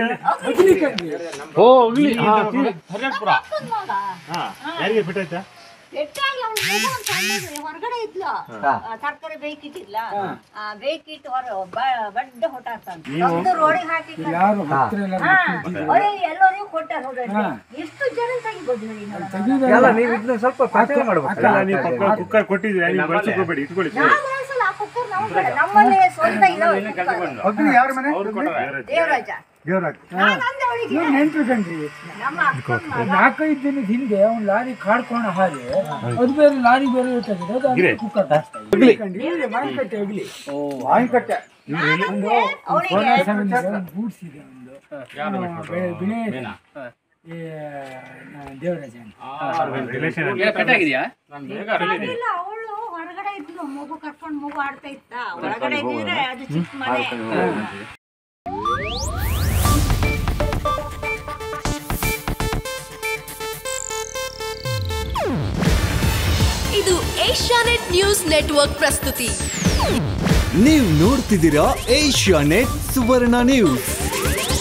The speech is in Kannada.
ಓ ಹೋಗ್ಲಿ ಹಾ, ಹರಿಯಾಣಪುರ ಹಾ ಯಾರಿಗೆ ಬಿಟ್ಟೈತೆ ಎಟ್ಟಾಗ್ಲ ಅವ್ಳು ಮಗು ಒಂದ್ ಸಣ್ಣದು ಹೊರಗಡೆ ಇದ್ಲು ತರಕಾರಿ ಬೇಕಿಟ್ಟಿದ್ಲ ಬೇಕಿಟ್ಟು ಹೊರ ಬಡ್ಡ ಹೊಟ್ಟಾಗ್ತಾನೆ ಒಂದು ರೋಡಿಗೆ ಹಾಕಿಟ್ಟು ಯಾರು ಹತ್ರ ಎಲ್ಲ ಎಲ್ಲರಿಗೂ ಕೊಟ್ಟ ನೋಡ್ರಿ ಎಷ್ಟು ಜನ ತೆಗಿಬೋದು ಹೇಳಿ ನೋಡೋಣ. ಎಲ್ಲ ನೀವು ಇದನ್ನ ಸ್ವಲ್ಪ ಪರಿಚಯ ಮಾಡ್ಬೇಕು ಅಲ್ಲ ನೀವು ಪಕ್ಕ ಕುಕ್ಕರ್ ಕೊಟ್ಟಿದ್ದೀರಾ ನೀವು ಬಳಸ್ಕೋಬೇಡಿ ಇಟ್ಕೊಳ್ಳಿ ನಾವು ಬಳಸಲ್ಲ ಆ ಕುಕ್ಕರ್ ನಾವು ಬೇಡ. ನಮ್ಮಲ್ಲಿ ಸ್ವಂತ ಇದಾವೆ ಕುಕ್ಕರ್. ಒಬ್ಬರು ಯಾರ ಮನೆ ಅವ್ರು ಕೊಟ್ಟಾರೆ ದೇವರಾಜ ದೇವರಾಜ್ ನಾನ್ ಅಂದೆ ಅವಳಿಗೆ ಇವ್ರು ನೆಂಟ್ರು ಕಣ್ರಿ ನಮ್ಮ ಅಕ್ಕನ್ ಮಗ. ನಾಲ್ಕೈದು ದಿನದ ಹಿಂದೆ ಒಂದು ಲಾರಿ ಕಾಡ್ಕೊಂಡು ಹಾರಿ ಅದು ಬೇರೆ ಲಾರಿ ಬೇರೆ ಇರ್ತದೆ ಅದು ಅಂದ್ರೆ ಕುಕ್ಕರ್ ಮಾವಿನಕಟ್ಟೆ ಅಗಲಿ ಮಾವಿನಕಟ್ಟೆ ಒಂದು ಅವಳಿಗೆ ಗೂಡ್ಸ್ ಇದೆ ಒಂದು ಬೆ- ಬಿಳೆ ಈ ದೇವರಾಜ ಅಂತ. ರಿಲೇಷನ್ ಕಟ್ಟಾಗಿದ್ಯಾ ಇಲ್ಲ ಅವಳು ಹೊರಗಡೆ ಇದ್ಲು ಮಗು ಕರ್ಕೊಂಡು ಮಗು ಆಡ್ತಾ ಇತ್ತ ಒಳಗಡೆ ಇದ್ದಿದ್ರೆ ಅದು ಚಿಕ್ಕ ಮನೆ ಇದು ಏಷ್ಯಾನೆಟ್ ನ್ಯೂಸ್ ನೆಟ್ವರ್ಕ್ ಪ್ರಸ್ತುತಿ ನೀವು ನೋಡ್ತಿದ್ದೀರಾ ಏಷ್ಯಾ ನೆಟ್ ಸುವರ್ಣ ನ್ಯೂಸ್